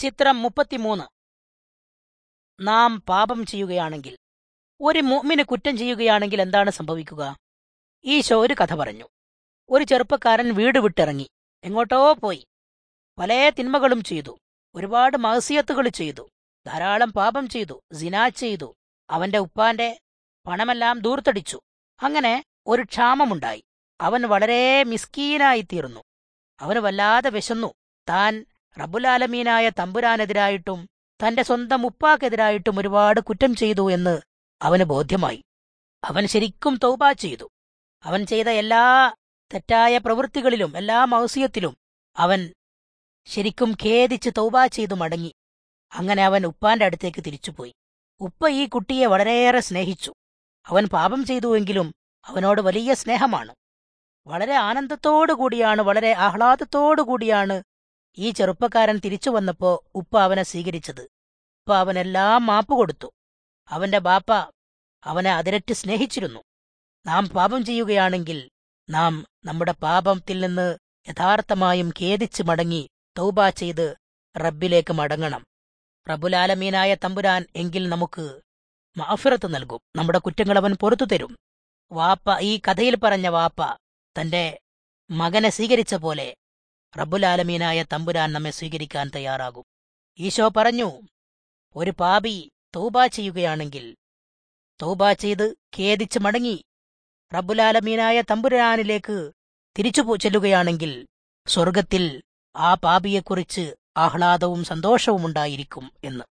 ചിത്രം മുപ്പത്തിമൂന്ന് നാം പാപം ചെയ്യുകയാണെങ്കിൽ ഒരു മുഅ്മിന് കുറ്റം ചെയ്യുകയാണെങ്കിൽ എന്താണ് സംഭവിക്കുക ഈശോ ഒരു കഥ പറഞ്ഞു ഒരു ചെറുപ്പക്കാരൻ വീട് വിട്ടിറങ്ങി എങ്ങോട്ടോ പോയി പല തിന്മകളും ചെയ്തു ഒരുപാട് മഹസിയത്തുകൾ ചെയ്തു ധാരാളം പാപം ചെയ്തു സിനാ ചെയ്തു അവന്റെ ഉപ്പാന്റെ പണമെല്ലാം ദൂർത്തടിച്ചു അങ്ങനെ ഒരു ക്ഷാമമുണ്ടായി അവൻ വളരെ മിസ്കീനായി തീർന്നു അവന് വല്ലാതെ വിശന്നു താൻ റബ്ബുലാലമീനായ തമ്പുരാനെതിരായിട്ടും തന്റെ സ്വന്തം ഉപ്പാക്കെതിരായിട്ടും ഒരുപാട് കുറ്റം ചെയ്തു എന്ന് അവന് ബോധ്യമായി അവൻ ശരിക്കും തൗബ ചെയ്തു അവൻ ചെയ്ത എല്ലാ തെറ്റായ പ്രവൃത്തികളിലും എല്ലാ മൗസിയത്തിലും അവൻ ശരിക്കും ഖേദിച്ച് തൗബ ചെയ്തു മടങ്ങി അങ്ങനെ അവൻ ഉപ്പാന്റെ അടുത്തേക്ക് തിരിച്ചുപോയി ഉപ്പ ഈ കുട്ടിയെ വളരെയേറെ സ്നേഹിച്ചു അവൻ പാപം ചെയ്തുവെങ്കിലും അവനോട് വലിയ സ്നേഹമാണ് വളരെ ആനന്ദത്തോടു കൂടിയാണ് വളരെ ആഹ്ലാദത്തോടു കൂടിയാണ് ഈ ചെറുപ്പക്കാരൻ തിരിച്ചു വന്നപ്പോ ഉപ്പ അവനെ സ്വീകരിച്ചത് ഉപ്പ അവനെല്ലാം മാപ്പ് കൊടുത്തു അവന്റെ ബാപ്പ അവനെ അതിരറ്റ് സ്നേഹിച്ചിരുന്നു നാം പാപം ചെയ്യുകയാണെങ്കിൽ നാം നമ്മുടെ പാപത്തിൽ നിന്ന് യഥാർത്ഥമായും ഖേദിച്ച് മടങ്ങി തൗബ ചെയ്ത് റബ്ബിലേക്ക് മടങ്ങണം റബ്ബുലാലമീനായ തമ്പുരാൻ എങ്കിൽ നമുക്ക് മാഫിറത്ത് നൽകും നമ്മുടെ കുറ്റങ്ങൾ അവൻ പുറത്തു തരും വാപ്പ ഈ കഥയിൽ പറഞ്ഞ വാപ്പ തന്റെ മകനെ സ്വീകരിച്ച പോലെ റബ്ബുലാലമീനായ തമ്പുരാൻ നമ്മെ സ്വീകരിക്കാൻ തയ്യാറാകും ഈശോ പറഞ്ഞു ഒരു പാപി തൗബ ചെയ്യുകയാണെങ്കിൽ തൗബ ചെയ്ത് ഖേദിച്ച് മടങ്ങി റബ്ബുലാലമീനായ തമ്പുരാനിലേക്ക് തിരിച്ചു ചെല്ലുകയാണെങ്കിൽ സ്വർഗത്തിൽ ആ പാപിയെക്കുറിച്ച് ആഹ്ലാദവും സന്തോഷവും ഉണ്ടായിരിക്കും എന്ന്